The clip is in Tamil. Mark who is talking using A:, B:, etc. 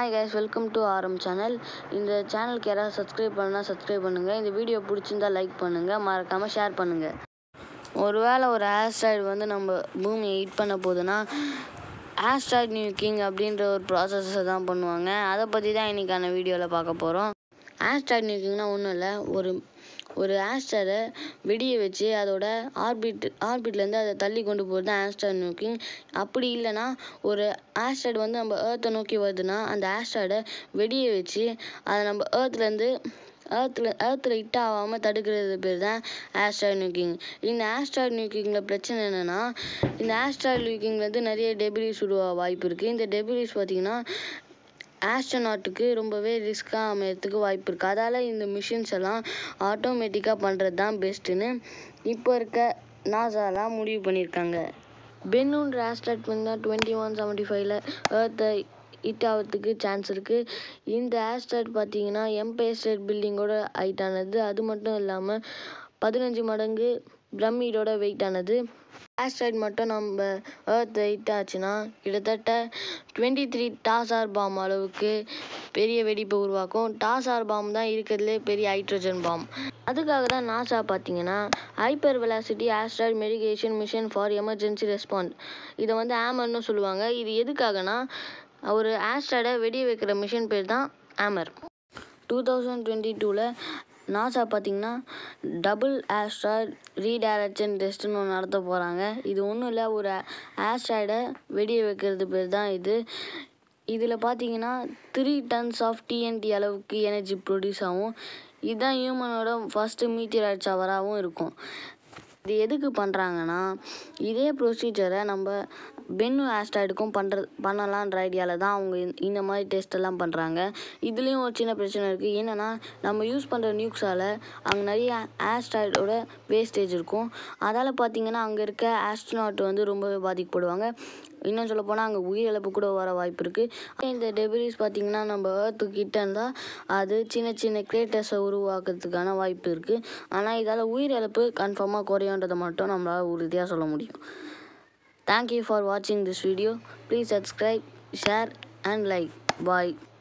A: ஹாய் கைஸ் வெல்கம் டு ஆரம் சேனல் இந்த சேனலுக்கு யாராவது சப்ஸ்கிரைப் பண்ணால் சப்ஸ்கிரைப் பண்ணுங்கள் இந்த வீடியோ பிடிச்சிருந்தா லைக் பண்ணுங்கள் மறக்காமல் ஷேர் பண்ணுங்கள் ஒருவேளை ஒரு ஆஸ்ட்ராய்டு வந்து நம்ம பூமியை ஹிட் பண்ண போகுதுன்னா ஆஸ்ட்ராய்ட் நியூக்கிங் அப்படின்ற ஒரு ப்ராசஸை தான் பண்ணுவாங்க அதை பற்றி தான் இன்றைக்கான வீடியோவில் பார்க்க போகிறோம் ஆஸ்ட்ராய்ட் நியூக்கிங்னா ஒன்றும் இல்லை ஒரு ஒரு ஆஸ்ட்ராய்டை வெடிய வச்சு அதோட ஆர்பிட் ஆர்பிட்லேருந்து அதை தள்ளி கொண்டு போகிறது தான் ஆஸ்ட்ராய்ட் நியூக்கிங் அப்படி இல்லைன்னா ஒரு ஆஸ்ட்ராய்டு வந்து நம்ம ஏர்த்தை நோக்கி வருதுன்னா அந்த ஆஸ்ட்ராய்டை வெடிய வச்சு அதை நம்ம ஏர்த்லேருந்து ஏர்த்தில் ஏர்த்தில் ஹிட் ஆகாமல் தடுக்கிறது பேர் தான் ஆஸ்ட்ராய்ட் நியூக்கிங் இந்த ஆஸ்ட்ராய்ட் நியூக்கிங்கில் பிரச்சனை என்னென்னா இந்த ஆஸ்ட்ராய்ட் நியூக்கிங்லேருந்து நிறைய டெபிரிஸ் உருவா வாய்ப்பு இருக்குது இந்த டெபிரிஸ் பார்த்திங்கன்னா ஆஸ்ட்ரோநாட்டுக்கு ரொம்பவே ரிஸ்க்காக அமையறதுக்கு வாய்ப்பு இருக்குது அதால் இந்த மிஷின்ஸ் எல்லாம் ஆட்டோமேட்டிக்காக பண்ணுறது தான் பெஸ்ட்டுன்னு இப்போ இருக்க நாசாலாம் முடிவு பண்ணியிருக்காங்க பென்னுன்ற ஆஸ்ட்ராய்ட் பார்த்தீங்கன்னா டுவெண்ட்டி ஒன் செவன்ட்டி ஃபைவ்ல ஏர்த்தை ஹிட் ஆகிறதுக்கு சான்ஸ் இருக்குது இந்த ஆஸ்ட்ராய்ட் பார்த்தீங்கன்னா எம்பையர் ஸ்டேட் பில்டிங்கோட ஹைட் ஆனது அது மட்டும் இல்லாமல் பதினஞ்சு மடங்கு பிரமிடோட வெயிட் ஆனது ஆஸ்ட்ராய்ட் மட்டும் நம்ம ஏர்த் ஹிட் ஆச்சுன்னா கிட்டத்தட்ட டுவெண்ட்டி த்ரீ டாசார் பாம் அளவுக்கு பெரிய வெடிப்பை உருவாக்கும் டாசார் பாம் தான் இருக்கிறதுலே பெரிய ஹைட்ரஜன் பாம் அதுக்காக தான் நாசா பார்த்தீங்கன்னா hyper velocity asteroid mitigation mission for emergency respond இதை வந்து ஆமர்னு சொல்லுவாங்க இது எதுக்காகனா ஒரு ஆஸ்ட்ராய்டை வெடிய வைக்கிற மிஷின் பேர் தான் ஆமர் டூ தௌசண்ட் டுவெண்ட்டி டூவில் நாசா பார்த்தீங்கன்னா டபுள் ஆஸ்ட்ராய்ட் ரீடைரக்ஷன் டெஸ்ட்டுன்னு ஒன்று நடத்த போகிறாங்க இது ஒன்றும் இல்லை ஒரு ஆஸ்ட்ராய்டை வெடிய வைக்கிறது பேர் தான் இது இதில் பார்த்தீங்கன்னா த்ரீ டன்ஸ் ஆஃப் டிஎன்டி அளவுக்கு எனர்ஜி ப்ரொடியூஸ் ஆகும் இதுதான் ஹியூமனோட ஃபஸ்ட்டு மீட்டியரைட் சவராகவும் இருக்கும் இது எதுக்கு பண்ணுறாங்கன்னா இதே ப்ரொசீஜரை நம்ம பென்னு ஆஸ்ட்ராய்டுக்கும் பண்ணுற பண்ணலான்ற ஐடியாவில் தான் அவங்க இந்த மாதிரி டெஸ்ட் எல்லாம் பண்ணுறாங்க இதுலேயும் ஒரு சின்ன பிரச்சனை இருக்குது என்னென்னா நம்ம யூஸ் பண்ணுற நியூக்ஸால் அங்கே நிறைய ஆஸ்ட்ராய்டோட வேஸ்டேஜ் இருக்கும் அதால் பார்த்திங்கன்னா அங்கே இருக்க ஆஸ்ட்ரோனாட் வந்து ரொம்பவே பாதிக்கப்படுவாங்க இன்னும் சொல்ல போனால் அங்கே உயிரிழப்பு கூட வர வாய்ப்பு இருக்குது இந்த டெபிரிஸ் பார்த்திங்கன்னா நம்ம ஏர்த்துக்கு கிட்ட இருந்தால் அது சின்ன சின்ன கிரேட்டர்ஸை உருவாக்குறதுக்கான வாய்ப்பு இருக்குது ஆனால் இதால் உயிரிழப்பு கன்ஃபார்மாக குறையுன்றதை மட்டும் நம்மளால் உறுதியாக சொல்ல முடியும் தேங்க்யூ ஃபார் வாட்சிங் this video please subscribe share and like bye